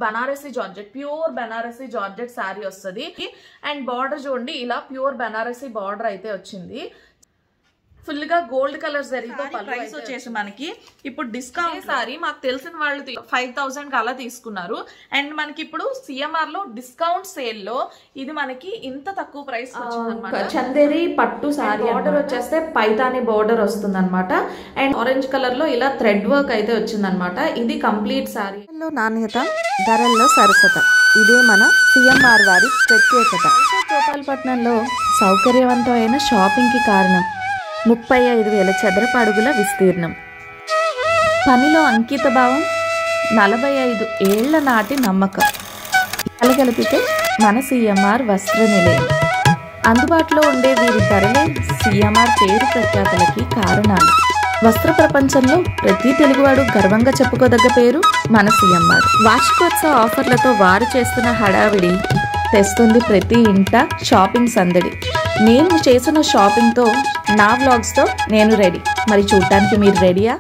Banarasi georgette pure Banarasi georgette sari వస్తుంది and border చూడండి ఇలా ప్యూర్ బనారసి బార్డర్ అయితే వచ్చింది ఫుల్ గా గోల్డ్ కలర్ జరిగితే ప్రైస్ వచ్చేసి మనకి ఇప్పుడు డిస్కౌంట్ సారీ మాకు తెలిసిన వాళ్ళు ఫైవ్ థౌసండ్ కి అలా తీసుకున్నారు అండ్ మనకి ఇప్పుడు సిఎంఆర్ లో డిస్కౌంట్ సేల్ లో ఇది మనకి ఇంత తక్కువ ప్రైస్ చందేరి పట్టు సారీ బార్డర్ వచ్చేస్తే పైతాని బార్డర్ వస్తుంది అనమాట అండ్ ఆరెంజ్ కలర్ లో ఇలా థ్రెడ్ వర్క్ అయితే వచ్చింది అనమాట ఇది కంప్లీట్ సారీ లో నాణ్యత ధరల్లో సరసత ఇదే మన సిఎంఆర్ వారి ప్రత్యేకత గోపాలపట్నంలో సౌకర్యవంతమైన షాపింగ్కి కారణం ముప్పై ఐదు వేల చదరపు అడుగుల విస్తీర్ణం పనిలో అంకిత భావం నలభై ఐదు ఏళ్ల నాటి నమ్మకం కలగలిపితే మన సిఎంఆర్ వస్త్ర నిలయం అందుబాటులో ఉండే వీరి ధరలే సిఎంఆర్ పేరు ప్రఖ్యాతలకి కారణాలు వస్త్ర ప్రపంచంలో ప్రతి తెలుగువాడు గర్వంగా చెప్పుకోదగ్గ పేరు మన సిఎంఆర్ వార్షికోత్సవ ఆఫర్లతో వారు చేస్తున్న హడావిడి తెస్తుంది ప్రతి ఇంట షాపింగ్ సందడి నేను చేసిన షాపింగ్తో నా వ్లాగ్స్తో నేను రెడీ మరి చూడటానికి మీరు రెడీయా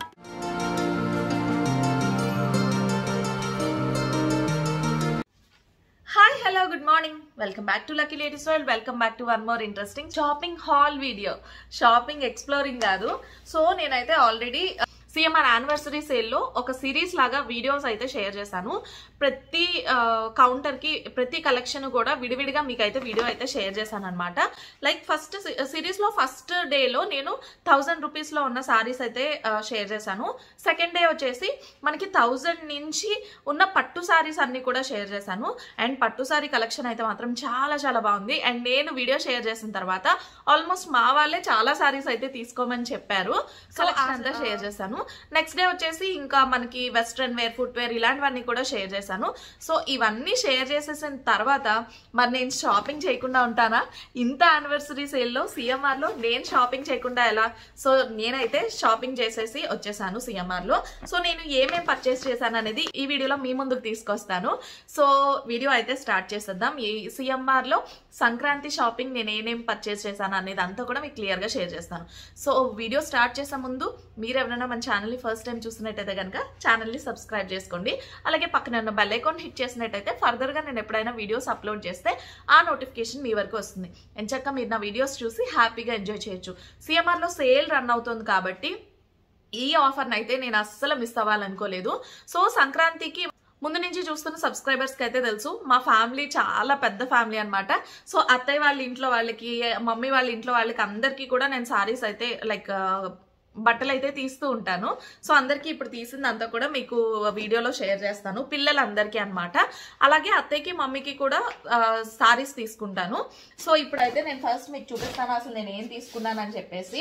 hi hello good morning welcome back to lucky ladies world welcome back to one more interesting shopping haul video shopping exploring కాదు సో నేనైతే ఆల్రెడీ సిఎంఆర్ యానివర్సరీ సేల్లో ఒక సిరీస్ లాగా వీడియోస్ అయితే షేర్ చేశాను ప్రతి కౌంటర్ కి ప్రతి కలెక్షన్ కూడా విడివిడిగా మీకు అయితే వీడియో అయితే షేర్ చేశాను అనమాట లైక్ ఫస్ట్ సిరీస్ లో ఫస్ట్ డేలో నేను థౌజండ్ రూపీస్ లో ఉన్న సారీస్ అయితే షేర్ చేశాను సెకండ్ డే వచ్చేసి మనకి థౌజండ్ నుంచి ఉన్న పట్టు సారీస్ అన్ని కూడా షేర్ చేశాను అండ్ పట్టు సారీ కలెక్షన్ అయితే మాత్రం చాలా చాలా బాగుంది అండ్ నేను వీడియో షేర్ చేసిన తర్వాత ఆల్మోస్ట్ మా వాళ్ళే చాలా సారీస్ అయితే తీసుకోమని చెప్పారు సో అంతా షేర్ చేశాను నెక్స్ట్ డే వచ్చేసి ఇంకా మనకి వెస్ట్రన్ వేర్ ఫుట్ వేర్ ఇలాంటివన్నీ కూడా షేర్ చేశాను సో ఇవన్నీ షేర్ చేసేసిన తర్వాత మరి నేను షాపింగ్ చేయకుండా ఉంటానా ఇంత యానివర్సరీ సేల్లో సిఎంఆర్లో నేను షాపింగ్ చేయకుండా ఎలా సో నేనైతే షాపింగ్ చేసేసి వచ్చేసాను సిఎంఆర్లో సో నేను ఏమేం పర్చేస్ చేశాను అనేది ఈ వీడియోలో మీ ముందుకు తీసుకొస్తాను సో వీడియో అయితే స్టార్ట్ చేసేద్దాం ఈ సిఎంఆర్లో సంక్రాంతి షాపింగ్ నేను ఏమేం పర్చేస్ చేశాను అనేది అంతా కూడా మీకు క్లియర్గా షేర్ చేస్తాను సో వీడియో స్టార్ట్ చేసే ముందు మీరు ఎవరైనా మన ఛానల్ని ఫస్ట్ టైం చూసినట్టయితే కనుక ఛానల్ని సబ్స్క్రైబ్ చేసుకోండి అలాగే పక్కన ఉన్న బెల్ ఐకాన్ హిట్ చేసినట్టయితే ఫర్దర్గా నేను ఎప్పుడైనా వీడియోస్ అప్లోడ్ చేస్తే ఆ నోటిఫికేషన్ మీ వరకు వస్తుంది ఎంచక్క మీరు నా వీడియోస్ చూసి హ్యాపీగా ఎంజాయ్ చేయొచ్చు సిఎంఆర్లో సేల్ రన్ అవుతుంది కాబట్టి ఈ ఆఫర్ని అయితే నేను అస్సలు మిస్ అవ్వాలనుకోలేదు సో సంక్రాంతికి ముందు నుంచి చూస్తున్న సబ్స్క్రైబర్స్కి అయితే తెలుసు మా ఫ్యామిలీ చాలా పెద్ద ఫ్యామిలీ అనమాట సో అత్తయ్య వాళ్ళ ఇంట్లో వాళ్ళకి మమ్మీ వాళ్ళ ఇంట్లో వాళ్ళకి అందరికీ కూడా నేను సారీస్ అయితే లైక్ బట్టలు అయితే తీస్తూ ఉంటాను సో అందరికీ ఇప్పుడు తీసిందంతా కూడా మీకు వీడియోలో షేర్ చేస్తాను పిల్లలందరికీ అనమాట అలాగే అత్తయ్యకి మమ్మీకి కూడా సారీస్ తీసుకుంటాను సో ఇప్పుడైతే నేను ఫస్ట్ మీకు చూపిస్తాను అసలు నేను ఏం తీసుకున్నానని చెప్పేసి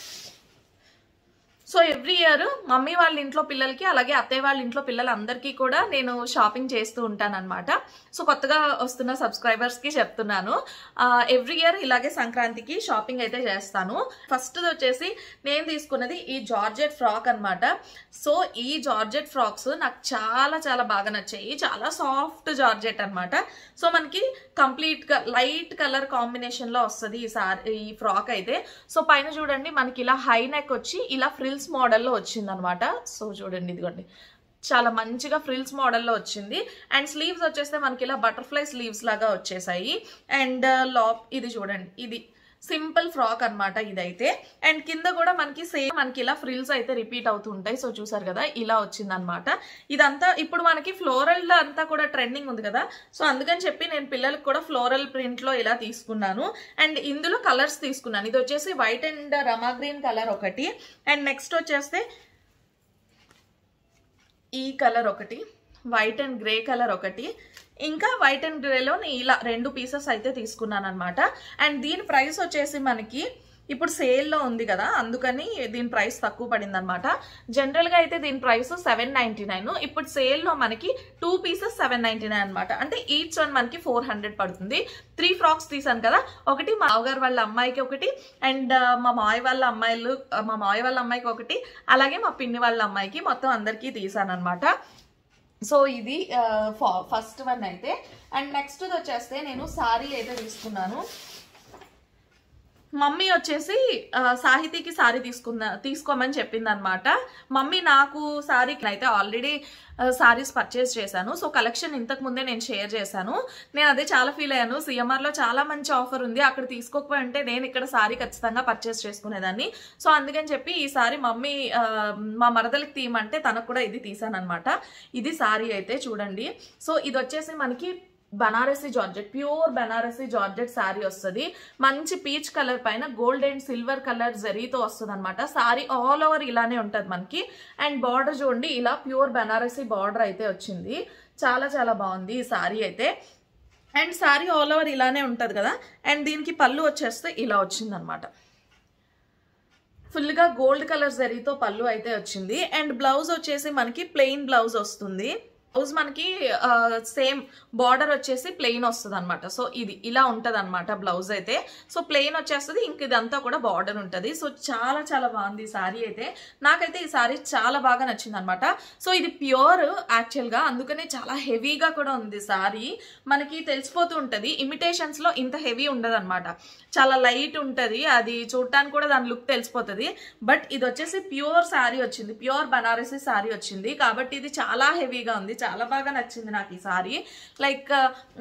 సో ఎవ్రీ ఇయర్ మమ్మీ వాళ్ళ ఇంట్లో పిల్లలకి అలాగే అత్తయ్య వాళ్ళ ఇంట్లో పిల్లలందరికీ కూడా నేను షాపింగ్ చేస్తూ ఉంటానన్నమాట సో కొత్తగా వస్తున్న సబ్స్క్రైబర్స్కి చెప్తున్నాను ఎవ్రీ ఇయర్ ఇలాగే సంక్రాంతికి షాపింగ్ అయితే చేస్తాను ఫస్ట్ వచ్చేసి నేను తీసుకున్నది ఈ జార్జెట్ ఫ్రాక్ అనమాట సో ఈ జార్జెట్ ఫ్రాక్స్ నాకు చాలా చాలా బాగా నచ్చాయి చాలా సాఫ్ట్ జార్జెట్ అనమాట సో మనకి కంప్లీట్గా లైట్ కలర్ కాంబినేషన్లో వస్తుంది ఈ సారీ ఈ ఫ్రాక్ అయితే సో పైన చూడండి మనకి ఇలా హై నెక్ వచ్చి ఇలా ఫ్రిల్స్ మోడల్లో వచ్చింది అనమాట సో చూడండి ఇదిగోండి చాలా మంచిగా ఫ్రిల్స్ మోడల్లో వచ్చింది అండ్ స్లీవ్స్ వచ్చేస్తే మనకి ఇలా బటర్ఫ్లై స్లీవ్స్ లాగా వచ్చేసాయి అండ్ లాప్ ఇది చూడండి ఇది సింపుల్ ఫ్రాక్ అనమాట ఇదైతే అండ్ కింద కూడా మనకి సేమ్ మనకి ఇలా ఫ్రిల్స్ అయితే రిపీట్ అవుతూ ఉంటాయి సో చూసారు కదా ఇలా వచ్చింది అనమాట ఇదంతా ఇప్పుడు మనకి ఫ్లోరల్ అంతా కూడా ట్రెండింగ్ ఉంది కదా సో అందుకని చెప్పి నేను పిల్లలకు కూడా ఫ్లోరల్ ప్రింట్ లో ఇలా తీసుకున్నాను అండ్ ఇందులో కలర్స్ తీసుకున్నాను ఇది వచ్చేసి white and Rama green colour ఒకటి అండ్ నెక్స్ట్ వచ్చేస్తే ఈ కలర్ ఒకటి వైట్ అండ్ గ్రే కలర్ ఒకటి ఇంకా వైట్ అండ్ గ్రేలో ఇలా రెండు పీసెస్ అయితే తీసుకున్నాను అనమాట అండ్ దీని ప్రైస్ వచ్చేసి మనకి ఇప్పుడు సేల్లో ఉంది కదా అందుకని దీని ప్రైస్ తక్కువ పడింది అనమాట జనరల్గా అయితే దీని ప్రైస్ సెవెన్ నైంటీ నైన్ ఇప్పుడు సేల్లో మనకి two pieces seven ninety nine అనమాట అంటే ఈచ్ వన్ మనకి ఫోర్ హండ్రెడ్ పడుతుంది త్రీ ఫ్రాక్స్ తీసాను కదా ఒకటి మా మావగారు వాళ్ళ అమ్మాయికి ఒకటి అండ్ మా మాయ వాళ్ళ అమ్మాయిలు మా మాయ వాళ్ళ అమ్మాయికి ఒకటి అలాగే మా పిన్ని వాళ్ళ అమ్మాయికి మొత్తం అందరికీ తీసాను అనమాట సో ఇది ఫస్ట్ వన్ అయితే అండ్ నెక్స్ట్ వచ్చేస్తే నేను సారీ అయితే తీసుకున్నాను మమ్మీ వచ్చేసి ఆ, సాహితీకి సారీ తీసుకున్న తీసుకోమని చెప్పింది అనమాట మమ్మీ నాకు సారీకి అయితే ఆల్రెడీ సారీస్ పర్చేస్ చేశాను సో కలెక్షన్ ఇంతకు ముందే నేను షేర్ చేశాను నేను అదే చాలా ఫీల్ అయ్యాను సిఎంఆర్ లో చాలా మంచి ఆఫర్ ఉంది అక్కడ తీసుకోకపోయి ఉంటే నేను ఇక్కడ సారీ ఖచ్చితంగా పర్చేస్ చేసుకునేదాన్ని సో అందుకని చెప్పి ఈ సారీ మమ్మీ ఆ, మా మరదలకి తీయమంటే తనకు కూడా ఇది తీసాను అనమాట ఇది సారీ అయితే చూడండి సో ఇది వచ్చేసి మనకి Banarasi georgette pure Banarasi georgette sari వస్తుంది మంచి పీచ్ కలర్ పైన గోల్డ్ అండ్ సిల్వర్ కలర్ జరీతో వస్తుంది అనమాట శారీ ఆల్ ఓవర్ ఇలానే ఉంటుంది మనకి అండ్ బార్డర్ చూడండి ఇలా ప్యూర్ బనారసి బార్డర్ అయితే వచ్చింది చాలా చాలా బాగుంది ఈ శారీ అయితే అండ్ శారీ ఆల్ ఓవర్ ఇలానే ఉంటుంది కదా అండ్ దీనికి పళ్ళు వచ్చేస్తే ఇలా వచ్చిందనమాట ఫుల్గా గోల్డ్ కలర్ జరీతో పళ్ళు అయితే వచ్చింది అండ్ బ్లౌజ్ వచ్చేసి మనకి ప్లెయిన్ బ్లౌజ్ వస్తుంది బ్లౌజ్ మనకి సేమ్ బార్డర్ వచ్చేసి ప్లెయిన్ వస్తుంది అనమాట సో ఇది ఇలా ఉంటది అనమాట బ్లౌజ్ అయితే సో ప్లెయిన్ వచ్చేస్తుంది ఇంక ఇదంతా కూడా బార్డర్ ఉంటుంది సో చాలా చాలా బాగుంది ఈ సారీ అయితే నాకైతే ఈ సారీ చాలా బాగా నచ్చింది అనమాట సో ఇది ప్యూర్ యాక్చువల్గా అందుకనే చాలా హెవీగా కూడా ఉంది సారీ మనకి తెలిసిపోతూ ఉంటుంది ఇమిటేషన్స్ లో ఇంత హెవీ ఉండదు అనమాట చాలా లైట్ ఉంటుంది అది చూడటానికి కూడా దాని లుక్ తెలిసిపోతుంది బట్ ఇది వచ్చేసి ప్యూర్ శారీ వచ్చింది ప్యూర్ బనారసి శారీ వచ్చింది కాబట్టి ఇది చాలా హెవీగా ఉంది చాలా బాగా నచ్చింది నాకు ఈ సారీ లైక్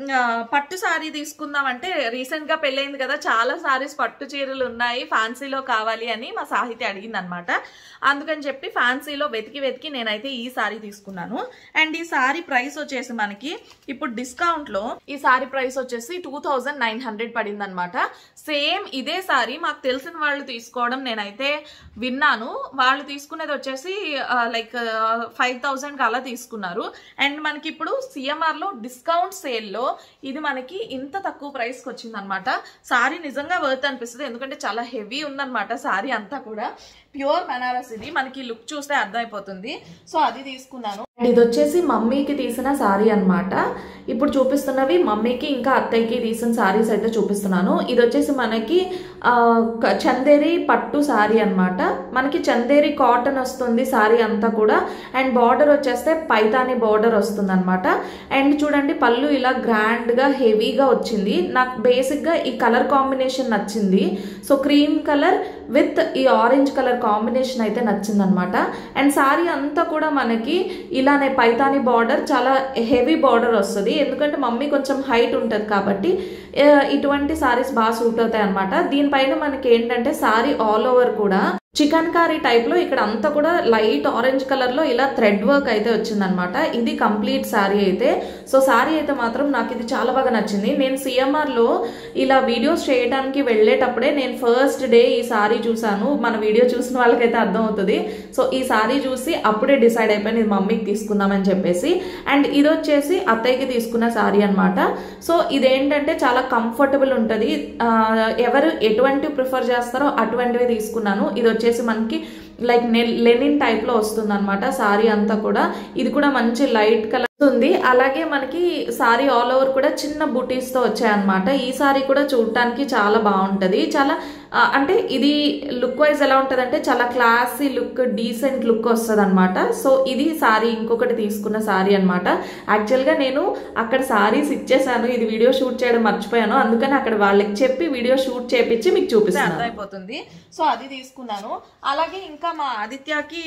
పట్టు సారీ తీసుకుందామంటే రీసెంట్ గా పెళ్ళైంది కదా చాలా సారీస్ పట్టు చీరలు ఉన్నాయి ఫ్యాన్సీలో కావాలి అని మా సాహితి అడిగింది అనమాట అందుకని చెప్పి ఫ్యాన్సీలో వెతికి వెతికి నేనైతే ఈ సారీ తీసుకున్నాను అండ్ ఈ సారీ ప్రైస్ వచ్చేసి మనకి ఇప్పుడు డిస్కౌంట్ లో ఈ సారీ ప్రైస్ వచ్చేసి టూ థౌజండ్ నైన్ హండ్రెడ్ పడింది అనమాట సేమ్ ఇదే సారీ మాకు తెలిసిన వాళ్ళు తీసుకోవడం నేనైతే విన్నాను వాళ్ళు తీసుకునేది వచ్చేసి లైక్ ఫైవ్ థౌజండ్ అలా తీసుకున్నారు అండ్ మనకి ఇప్పుడు సిఎంఆర్ లో డిస్కౌంట్ సేల్ లో ఇది మనకి ఇంత తక్కువ ప్రైస్ కి వచ్చింది అనమాట సారీ నిజంగా వర్త్ అనిపిస్తుంది ఎందుకంటే చాలా హెవీ ఉందన్నమాట సారీ అంతా కూడా ప్యూర్ బనారస్ ఇది మనకి లుక్ చూస్తే అర్థమైపోతుంది సో అది తీసుకున్నాను అండ్ ఇది వచ్చేసి మమ్మీకి తీసిన సారీ అన్నమాట ఇప్పుడు చూపిస్తున్నవి మమ్మీకి ఇంకా అత్తయ్యకి తీసిన సారీస్ అయితే చూపిస్తున్నాను ఇది వచ్చేసి మనకి ఆ, క- చందేరి పట్టు సారీ అన్నమాట మనకి చందేరి కాటన్ వస్తుంది సారీ అంతా కూడా అండ్ బార్డర్ వచ్చేస్తే పైతాని బార్డర్ వస్తుంది అనమాట అండ్ చూడండి పళ్ళు ఇలా గ్రాండ్గా హెవీగా వచ్చింది నాకు బేసిక్గా ఈ కలర్ కాంబినేషన్ నచ్చింది సో క్రీమ్ కలర్ విత్ ఈ ఆరెంజ్ కలర్ కాంబినేషన్ అయితే నచ్చింది అనమాట అండ్ సారీ అంతా కూడా మనకి ఇలానే పైతాని బార్డర్ చాలా హెవీ బార్డర్ వస్తుంది ఎందుకంటే మమ్మీ కొంచెం హైట్ ఉంటుంది కాబట్టి ఆ, ఇటువంటి సారీస్ బాగా సూట్ అవుతాయి అనమాట దీనిపైన మనకి ఏంటంటే సారీ ఆల్ ఓవర్ కూడా చికెన్ కారీ టైప్ లో ఇక్కడ అంతా కూడా లైట్ ఆరెంజ్ కలర్ లో ఇలా థ్రెడ్ వర్క్ అయితే వచ్చిందనమాట ఇది కంప్లీట్ సారీ అయితే సో సారీ అయితే మాత్రం నాకు ఇది చాలా బాగా నచ్చింది నేను సిఎంఆర్ లో ఇలా వీడియోస్ చేయడానికి వెళ్ళేటప్పుడే నేను ఫస్ట్ డే ఈ సారీ చూసాను మన వీడియో చూసిన వాళ్ళకైతే అర్థమవుతుంది సో ఈ సారీ చూసి అప్పుడే డిసైడ్ అయిపోయాను ఇది మమ్మీకి తీసుకుందామని చెప్పేసి అండ్ ఇది వచ్చేసి అత్తయ్యకి తీసుకున్న సారీ అనమాట సో ఇదేంటంటే చాలా కంఫర్టబుల్ ఉంటుంది ఆ, ఎవరు ఎటువంటి ప్రిఫర్ చేస్తారో అటువంటివి తీసుకున్నాను ఇది వచ్చేసి మనకి లైక్ లెనిన్ టైప్ లో వస్తుంది అనమాట సారీ అంతా కూడా ఇది కూడా మంచి లైట్ కలర్ ఉంది అలాగే మనకి సారీ ఆల్ ఓవర్ కూడా చిన్న బుటీస్ తో వచ్చాయన్నమాట ఈ సారీ కూడా చూడటానికి చాలా బాగుంటది చాలా ఆ, అంటే ఇది లుక్ వైజ్ ఎలా ఉంటది అంటే చాలా క్లాసీ లుక్ డీసెంట్ లుక్ వస్తుంది అనమాట సో ఇది సారీ ఇంకొకటి తీసుకున్న సారీ అనమాట యాక్చువల్ గా నేను అక్కడ సారీస్ ఇచ్చేసాను ఇది వీడియో షూట్ చేయడం మర్చిపోయాను అందుకని అక్కడ వాళ్ళకి చెప్పి వీడియో షూట్ చేపించి మీకు చూపిస్తాను అర్థమైపోతుంది సో అది తీసుకున్నాను అలాగే ఇంకా మా ఆదిత్యకి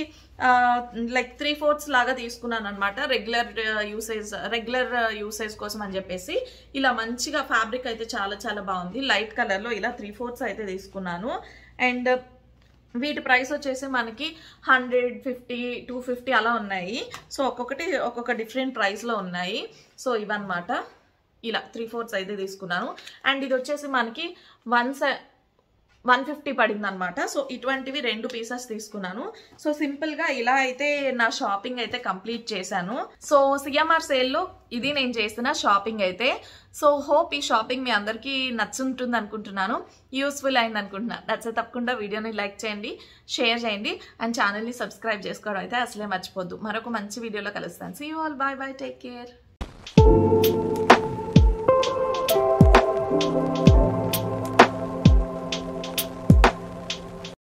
లైక్ త్రీ ఫోర్త్స్ లాగా తీసుకున్నాను అనమాట రెగ్యులర్ యూసేజ్ రెగ్యులర్ యూసేజ్ కోసం అని చెప్పేసి ఇలా మంచిగా ఫ్యాబ్రిక్ అయితే చాలా చాలా బాగుంది లైట్ కలర్ లో ఇలా త్రీ ఫోర్త్స్ అయితే తీసుకున్నాను అండ్ వీటి ప్రైస్ వచ్చేసి మనకి హండ్రెడ్ ఫిఫ్టీ టూ ఫిఫ్టీ అలా ఉన్నాయి సో ఒక్కొక్కటి ఒక్కొక్క డిఫరెంట్ ప్రైస్లో ఉన్నాయి సో ఇవన్నమాట ఇలా త్రీ ఫోర్త్స్ అయితే తీసుకున్నాను అండ్ ఇది వచ్చేసి మనకి వన్ వన్ ఫిఫ్టీ పడింది అనమాట సో ఇటువంటివి రెండు పీసెస్ తీసుకున్నాను సో సింపుల్ గా ఇలా అయితే నా షాపింగ్ అయితే కంప్లీట్ చేశాను సో సిఎంఆర్ సేల్లో ఇది నేను చేసిన షాపింగ్ అయితే సో హోప్ ఈ షాపింగ్ మీ అందరికీ నచ్చుంటుంది అనుకుంటున్నాను యూస్ఫుల్ అయింది అనుకుంటున్నాను నచ్చితే తప్పకుండా వీడియోని లైక్ చేయండి షేర్ చేయండి అండ్ ఛానల్ని సబ్స్క్రైబ్ చేసుకోవడం అయితే అసలే మర్చిపోద్దు మరొక మంచి వీడియోలో కలుస్తాను see you all bye bye take care